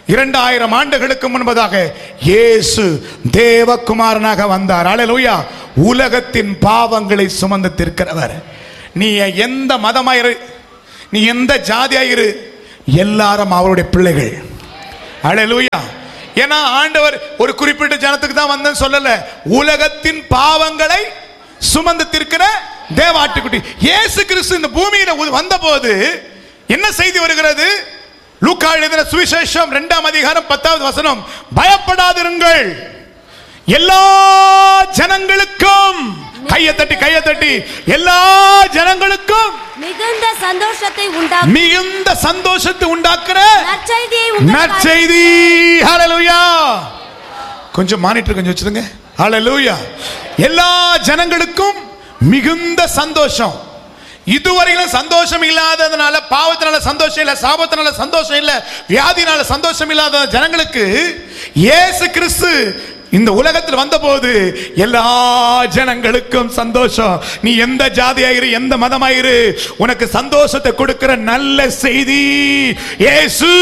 இரண்டாயிரம் ஆண்டுகளுக்கு முன்பதாக இயேசு தேவகுமாரனாக வந்தார் அல்லேலூயா உலகத்தின் பாவங்களை சுமந்து தீர்க்கிறவர் நீ எந்த மதமாயிரு நீ எந்த ஜாதியாயிரு எல்லாரும் அவருடைய பிள்ளைகள் அல்லேலூயா ஏன்னா ஆண்டவர் ஒரு குறிப்பிட்ட ஜனத்துக்கு தான் வந்தேன்னு சொல்லல உலகத்தின் பாவங்களை சுமந்து தீர்க்கிற தேவாட்டுக்குட்டி இயேசு கிறிஸ்து இந்த பூமியில உ- வந்தபோது என்ன செய்தி வருகிறது லூக்கா எழுதின சுவிசேஷம் இரண்டாம் அதிகாரம் பத்தாவது வசனம் பயப்படாதிருங்கள் எல்லா ஜனங்களுக்கும் கையை தட்டி கையை தட்டி எல்லா ஜனங்களுக்கும் மிகுந்த சந்தோஷத்தை உண்டாக்கும் மிகுந்த சந்தோஷத்தை உண்டாக்குற நற்செய்தியை உங்களுக்கு நற்செய்தி ஹalleluya கொஞ்சம் மானிட்டர் கொஞ்சம் வச்சிருங்க ஹalleluya எல்லா ஜனங்களுக்கும் மிகுந்த சந்தோஷம் இதுவரையிலும் சந்தோஷம் இல்லாததுனால பாவத்தினால சந்தோஷம் இல்ல சாபத்தினால சந்தோஷம் இல்ல வியாதினால சந்தோஷம் இல்லாத ஜனங்களுக்கு இயேசு கிறிஸ்து இந்த உலகத்தில் வந்தபோது எல்லா ஜனங்களுக்கும் சந்தோஷம் நீ எந்த ஜாதியாயிரு எந்த மதமாயிரு உனக்கு சந்தோஷத்தை கொடுக்கிற நல்ல செய்தி இயேசு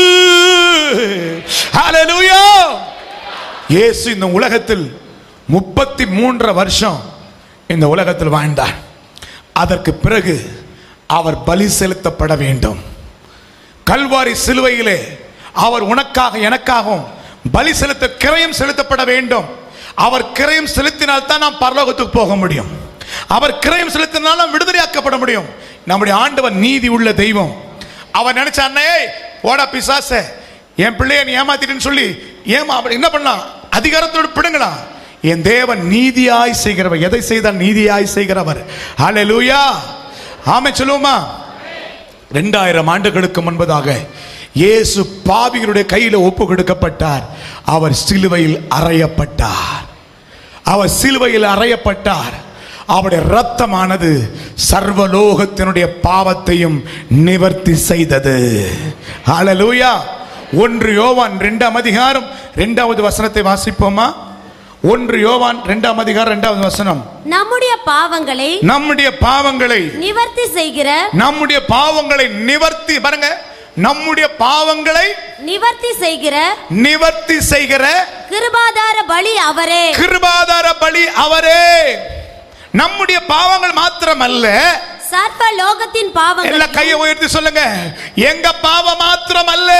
ஹalleluya இயேசு இந்த உலகத்தில் முப்பத்தி மூன்று வருஷம் இந்த உலகத்தில் வாழ்ந்தார் அதற்கு பிறகு அவர் பலி செலுத்தப்பட வேண்டும் கல்வாரி சிலுவையிலே அவர் உனக்காக எனக்காகவும் பலி செலுத்த கிரயம் செலுத்தப்பட வேண்டும் அவர் கிரயம் செலுத்தினால் தான் நாம் பரலோகத்துக்கு போக முடியும் அவர் கிரயம் செலுத்தினால் நாம் விடுதலையாக்கப்பட முடியும் நம்முடைய ஆண்டவர் நீதி உள்ள தெய்வம் அவர் நினைச்சானே போடா பிசாச என் பிள்ளைய நீ ஏமாத்திட்டேன்னு சொல்லி ஏமா அப்படி என்ன பண்ணலாம் அதிகாரத்தோடு பிடுங்களா என் தேவன் நீதியாய் செய்கிறவர் எதை செய்தால் நீதியாய் செய்கிறவர் ஹalleluya ஆமென் சொல்லுவோமா ரெண்டாயிரம் ஆண்டுகளுக்கு முன்பதாக இயேசு பாவிகளுடைய கையில் ஒப்பு கொடுக்கப்பட்டார் அவர் சிலுவையில் அறையப்பட்டார் அவர் சிலுவையில் அறையப்பட்டார் அவருடைய ரத்தமானது சர்வலோகத்தினுடைய பாவத்தையும் நிவர்த்தி செய்தது ஹalleluya ஒன்று யோவான் இரண்டாம் அதிகாரம் இரண்டாவது வசனத்தை வாசிப்போமா ஒன்று யோவான் இரண்டாம் அதிகாரம் இரண்டாவது வசனம் நம்முடைய பாவங்களை நம்முடைய பாவங்களை நிவர்த்தி செய்கிற நம்முடைய பாவங்களை நிவர்த்தி பாருங்க நம்முடைய பாவங்களை நிவர்த்தி செய்கிற நிவர்த்தி செய்கிற கிருபாதார பலி அவரே கிருபாதார பலி அவரே நம்முடைய பாவங்கள் மாத்திரமல்ல சர்வ லோகத்தின் பாவங்களை எல்லா கையை உயர்த்தி சொல்லுங்க எங்க பாவம் மாத்திரமல்ல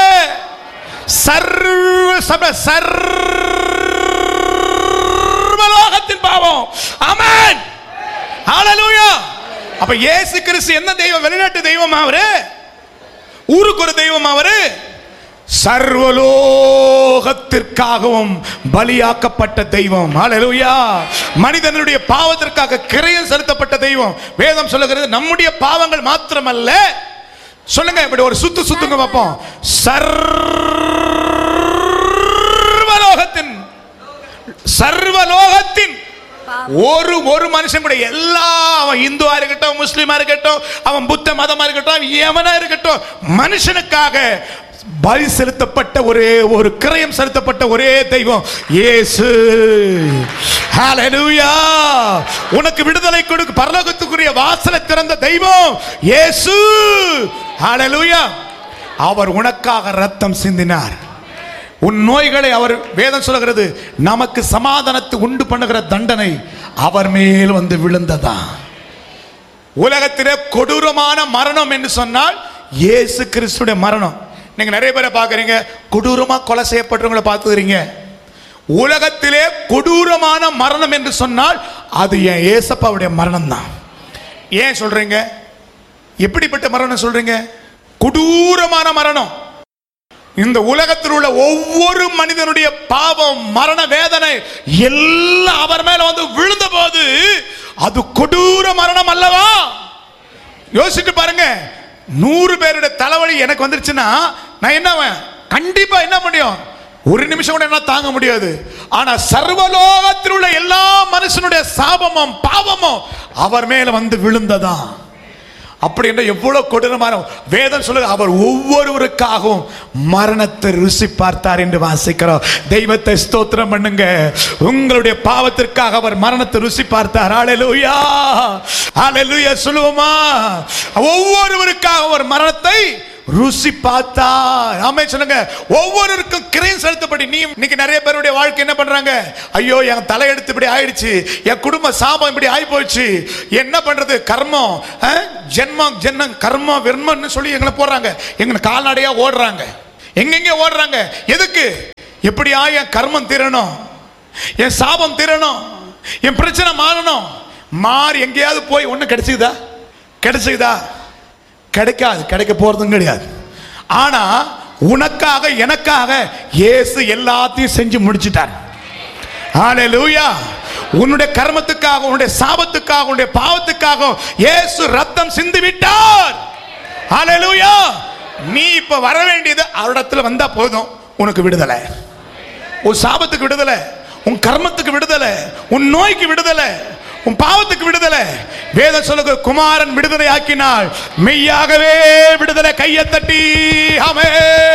சர்வ சப சர்வலோகத்தின் பாவம் ஆமென் ஹalleluya அப்ப இயேசு கிறிஸ்து என்ன தெய்வம் வெளிநாட்டு தெய்வமா அவரு ஊருக்கு ஒரு தெய்வம் அவரு சர்வலோகத்திற்காகவும் பலியாக்கப்பட்ட தெய்வம் ஹalleluya மனிதனுடைய பாவத்திற்காக கிரயம் செலுத்தப்பட்ட தெய்வம் வேதம் சொல்லுகிறது நம்முடைய பாவங்கள் மாத்திரமல்ல சொல்லுங்க இப்படி ஒரு சுத்து சுத்துங்க பார்ப்போம் சர்வலோகத்தின் சர்வலோகத்தின் ஒரு ஒரு மனுஷன் கூட எல்லா அவன் இந்துவா இருக்கட்டும் முஸ்லீமா இருக்கட்டும் அவன் புத்த மதமா இருக்கட்டும் அவன் எவனா இருக்கட்டும் மனுஷனுக்காக பலி செலுத்தப்பட்ட ஒரே ஒரு கிரயம் செலுத்தப்பட்ட ஒரே தெய்வம் இயேசு ஹalleluya உனக்கு விடுதலை கொடுக்க பரலோகத்துக்குரிய வாசலை திறந்த தெய்வம் இயேசு ஹalleluya அவர் உனக்காக ரத்தம் சிந்தினார் உன் நோய்களை அவர் வேதம் சொல்லுகிறது நமக்கு சமாதானத்தை உண்டு பண்ணுகிற தண்டனை அவர் மேல் வந்து விழுந்ததா உலகத்திலே கொடூரமான மரணம் என்று சொன்னால் இயேசு கிறிஸ்துடைய மரணம் நீங்க நிறைய பேரை பார்க்குறீங்க கொடூரமா கொலை செய்யப்பட்டவங்களை பார்த்துக்கிறீங்க உலகத்திலே கொடூரமான மரணம் என்று சொன்னால் அது என் ஏசப்பாவுடைய மரணம் தான் ஏன் சொல்றீங்க எப்படிப்பட்ட மரணம் சொல்றீங்க கொடூரமான மரணம் இந்த உலகத்தில் உள்ள ஒவ்வொரு மனிதனுடைய பாவம் மரண வேதனை எல்லாம் அவர் மேல வந்து விழுந்த போது அது கொடூர மரணம் அல்லவா யோசிச்சு பாருங்க நூறு பேருடைய தலைவலி எனக்கு வந்துருச்சுன்னா நான் என்னவன் கண்டிப்பா என்ன முடியும் ஒரு நிமிஷம் கூட என்ன தாங்க முடியாது ஆனா சர்வலோகத்தில் உள்ள எல்லா மனுஷனுடைய சாபமும் பாவமும் அவர் மேல வந்து விழுந்ததா அப்படி என்ற எவ்வளவு கொடூரமான வேதம் சொல்லுது அவர் ஒவ்வொருவருக்காகவும் மரணத்தை ருசி பார்த்தார் என்று வாசிக்கிறோம் தெய்வத்தை ஸ்தோத்திரம் பண்ணுங்க உங்களுடைய பாவத்திற்காக அவர் மரணத்தை ருசி பார்த்தார் ஹalleluya ஹalleluya சொல்லுவோமா ஒவ்வொருவருக்காக அவர் மரணத்தை ருசி பார்த்தார் ஆமே சொல்லுங்க ஒவ்வொருவருக்கும் கிரையும் செலுத்தப்படி நீ இன்னைக்கு நிறைய பேருடைய வாழ்க்கை என்ன பண்றாங்க ஐயோ என் தலையெடுத்து இப்படி ஆயிடுச்சு என் குடும்ப சாபம் இப்படி ஆகி போச்சு என்ன பண்றது கர்மம் அஹ், ஜென்மம் ஜென்மம் கர்மம் வெர்மம்னு சொல்லி எங்களை போடுறாங்க எங்களை கால்நடையா ஓடுறாங்க எங்கெங்க ஓடுறாங்க எதுக்கு எப்படியா என் கர்மம் தீரணும் என் சாபம் தீரணும் என் பிரச்சனை மாறணும் மாறி எங்கேயாவது போய் ஒண்ணு கிடைச்சுதா கிடைச்சுதா கிடைக்காது கிடைக்க போறதும் கிடையாது ஆனா உனக்காக எனக்காக இயேசு எல்லாத்தையும் செஞ்சு முடிச்சிட்டார் ஹalleluya உன்னுடைய கர்மத்துக்காக உன்னுடைய சாபத்துக்காக உன்னுடைய பாவத்துக்காக இயேசு ரத்தம் சிந்தி விட்டார் ஹalleluya நீ இப்ப வர வேண்டியது அவரிடத்துல வந்தா போதும் உனக்கு விடுதலை உன் சாபத்துக்கு விடுதலை உன் கர்மத்துக்கு விடுதலை உன் நோய்க்கு விடுதலை உன் பாவத்துக்கு விடுதலை வேதம் சொல்லுங்க குமாரன் விடுதலை ஆக்கினாள் மெய்யாகவே விடுதலை கையை தட்டி ஆமே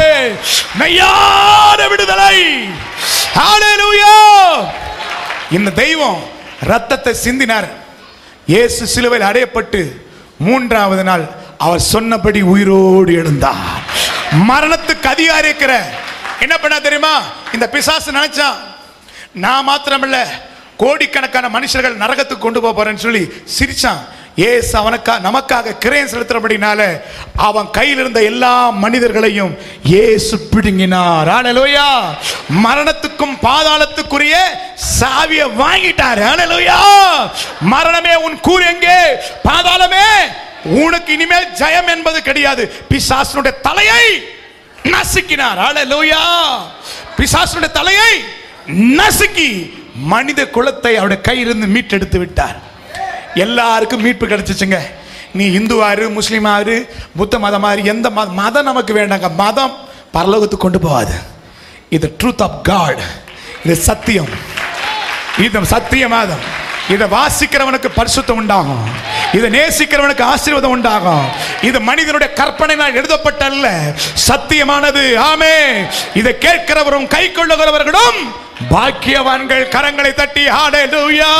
மெய்யான விடுதலை ஹalleluya இந்த தெய்வம் ரத்தத்தை சிந்தினார் இயேசு சிலுவையில் அடையப்பட்டு மூன்றாவது நாள் அவர் சொன்னபடி உயிரோடு எழுந்தார் மரணத்துக்கு அதிகாரி இருக்கிற என்ன பண்ணா தெரியுமா இந்த பிசாசு நினைச்சான் நான் மாத்திரமல்ல கோடிக்கணக்கான மனுஷர்கள் நரகத்துக்கு கொண்டு போக போறேன்னு சொல்லி சிரிச்சான் ஏசு அவனுக்கா நமக்காக கிரயம் செலுத்துறபடினால அவன் கையில் இருந்த எல்லா மனிதர்களையும் இயேசு பிடுங்கினார் ஹalleluya மரணத்துக்கும் பாதாளத்துக்குரிய சாவியை வாங்கிட்டார் ஹalleluya மரணமே உன் கூர் எங்கே பாதாளமே உனக்கு இனிமேல் ஜெயம் என்பது கிடையாது பிசாசனுடைய தலையை நசுக்கினார் ஹalleluya பிசாசனுடைய தலையை நசுக்கி மனித குலத்தை அவருடைய கையிலிருந்து மீட்டெடுத்து விட்டார் எல்லாருக்கும் மீட்பு கிடைச்சிச்சுங்க நீ இந்துவாரு முஸ்லீமாரு புத்த மதமாரு எந்த மத மதம் நமக்கு வேண்டாங்க மதம் பரலோகத்துக்கு கொண்டு போகாது இது ட்ரூத் ஆஃப் காட் இது சத்தியம் இது சத்திய மாதம் இதை வாசிக்கிறவனுக்கு பரிசுத்தம் உண்டாகும் இதை நேசிக்கிறவனுக்கு ஆசீர்வாதம் உண்டாகும் இது மனிதனுடைய கற்பனையினால் எழுதப்பட்டல்ல சத்தியமானது ஆமே இதை கேட்கிறவரும் கை கொள்ளுகிறவர்களும் பாக்கியவான்கள் கரங்களை தட்டி ஹalleluya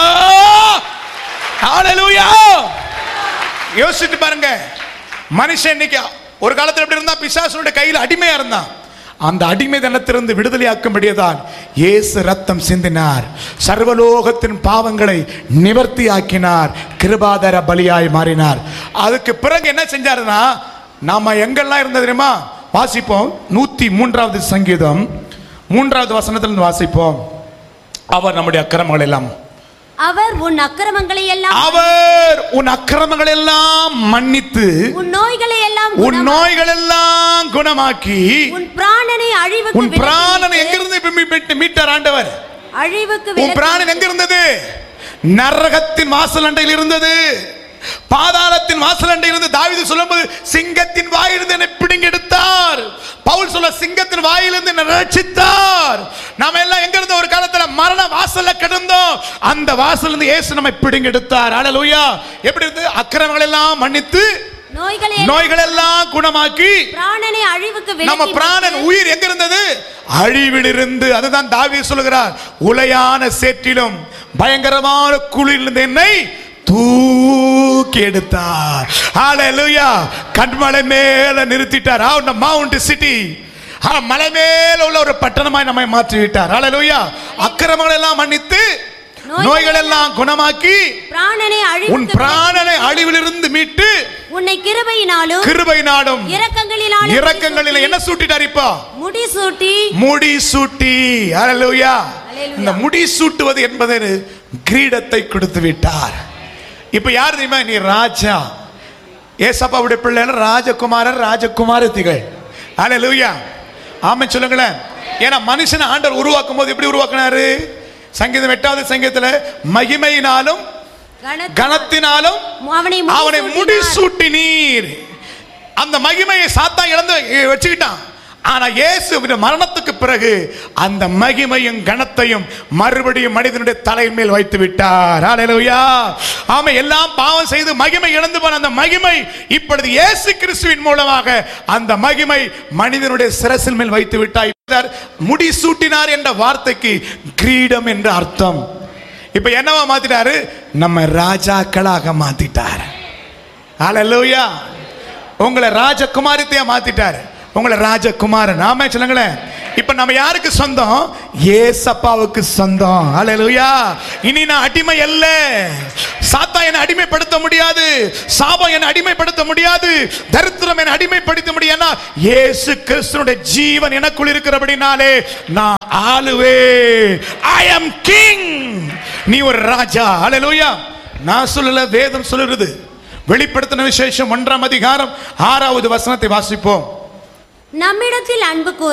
ஹalleluya யோசிச்சு பாருங்க மனுஷன் இன்னைக்கு ஒரு காலத்துல எப்படி இருந்தா பிசாசுடைய கையில் அடிமையா இருந்தான் அந்த அடிமைதனத்திலிருந்து விடுதலையாக்கும்படியதான் இயேசு ரத்தம் சிந்தினார் சர்வலோகத்தின் பாவங்களை நிவர்த்தி ஆக்கினார் கிருபாதர பலியாய் மாறினார் அதுக்கு பிறகு என்ன செஞ்சாருன்னா நாம எங்கெல்லாம் இருந்தது தெரியுமா வாசிப்போம் நூத்தி மூன்றாவது சங்கீதம் மூன்றாவது வசனத்திலிருந்து வாசிப்போம் அவர் நம்முடைய அக்கிரமங்கள் எல்லாம் அவர் உன் அக்கிரமங்களை எல்லாம் அவர் உன் அக்கிரமங்கள் எல்லாம் மன்னித்து உன் நோய்களை எல்லாம் உன் குணமா- நோய்கள் எல்லாம் குணமாக்கி உன் பிராணனை அழிவுக்கு உன் விலக்கி பிராணன் மீட்டு- எங்கிருந்து இப்ப மீ- மீட்டு- மீட்டார் ஆண்டவர் அழிவுக்கு உன் விலக்கி பிராணன் எங்க இருந்தது நரகத்தின் வாசல் அண்டையில் இருந்தது பாதாளத்தின் வாசல் அண்டையில் இருந்து தாவீது சொல்லும்போது சிங்கத்தின் வாயிலிருந்து என்னை பிடுங்கெடுத்தார் பவுல் சொல்ல சிங்கத்தின் வாயிலிருந்து என்னை ரட்சித்தார் நாம எல்லாம் எங்க இருந்த ஒரு காலத்துல மரண வாசல்ல கிடந்தோம் அந்த வாசல்ல இருந்து இயேசு நம்மை பிடுங்கெடுத்தார் ஹalleluya எப்படி இருந்து அக்கிரமங்கள் எல்லாம் மன்னித்து நோய்களை எல்லாம் நோய்கள் எல்லாம் குணமாக்கி பிராணனை அழிவுக்கு நம்ம விலக்கி பிராணன் மீட்டு- உயிர் எங்க இருந்தது அழிவிலிருந்து அதுதான் தாவீது சொல்லுகிறார் உலையான சேற்றிலும் பயங்கரமான குளிரிலிருந்து என்னை தூக்கி எடுத்தார் ஹalleluya கண்மலை மேல நிறுத்திட்டார் on the mount city ஆ, மலை மேல உள்ள ஒரு பட்டணமாய் நம்மை மாற்றி விட்டார் ஹalleluya அக்கிரமங்கள் எல்லாம் மன்னித்து நோய்கள் நோய்கள் எல்லாம் குணமாக்கி பிராணனை உன் அழிவுக்கு பிராணனை அழிவிலிருந்து மீட்டு விலக்கி- உன்னை கிருபையினாலும் கிருபை நாடும் இரக்கங்களினாலும் இரக்கங்களில் என்ன சூட்டிட்டார் இப்போ முடி சூட்டி முடி சூட்டி ஹalleluya Hallelujah. இந்த முடி சூட்டுவது என்பது கிரீடத்தை கொடுத்து விட்டார் இப்ப யார் தெரியுமா நீ ராஜா ஏசப்பாவுடைய பிள்ளைகள் ராஜகுமாரர் ராஜகுமாரத்திகள் ஹalleluya ஆமெ சொல்லுங்களேன் ஏன்னா மனுஷனை ஆண்டவர் உருவாக்கும் போது எப்படி உருவாக்குனாரு சங்கீதம் எட்டாவது சங்கீதத்துல மகிமையினாலும் கனத்த- கனத்தினாலும் அவனை அவனை முடி முடி சூட்டினார். சூட்டினீர் அந்த மகிமையை சாத்தா இழந்து எ- வச்சுக்கிட்டான் ஆனா இயேசு மரணத்துக்கு பிறகு அந்த மகிமையும் கனத்தையும் மறுபடியும் மனிதனுடைய தலையின் மேல் வைத்து விட்டார் ஹalleluya ஆமா எல்லாம் பாவம் செய்து மகிமை இழந்து போன அந்த மகிமை இப்பொழுது இயேசு கிறிஸ்துவின் மூலமாக அந்த மகிமை மனிதனுடைய சிரசில் மேல் வைத்து விட்டார் முடி சூட்டினார் என்ற வார்த்தைக்கு கிரீடம் என்ற அர்த்தம் இப்ப என்னவா மாத்திட்டாரு நம்ம ராஜாக்களாக மாத்திட்டார் ஹalleluya உங்களை ராஜகுமாரத்தையா மாத்திட்டாரு உங்களை ராஜகுமாரன் ஆமே சொல்லுங்களேன் இப்ப நம்ம யாருக்கு சொந்தம் ஏசப்பாவுக்கு சொந்தம் ஹalleluya இனி நான் அடிமை அல்ல சாத்தா என்னை அடிமைப்படுத்த முடியாது சாபம் என்னை அடிமைப்படுத்த முடியாது தரித்திரம் என்னை அடிமைப்படுத்த முடியாது இயேசு கிறிஸ்துனுடைய ஜீவன் எனக்குள் இருக்கிறபடினாலே நான் ஆளுவே ஐ அம் கிங் நீ ஒரு ராஜா ஹalleluya நான் சொல்லல வேதம் சொல்லுறது வெளிப்படுத்தின விசேஷம் ஒன்றாம் அதிகாரம் ஆறாவது வசனத்தை வாசிப்போம் நம்மிடத்தில் அன்பு கூர்ந்து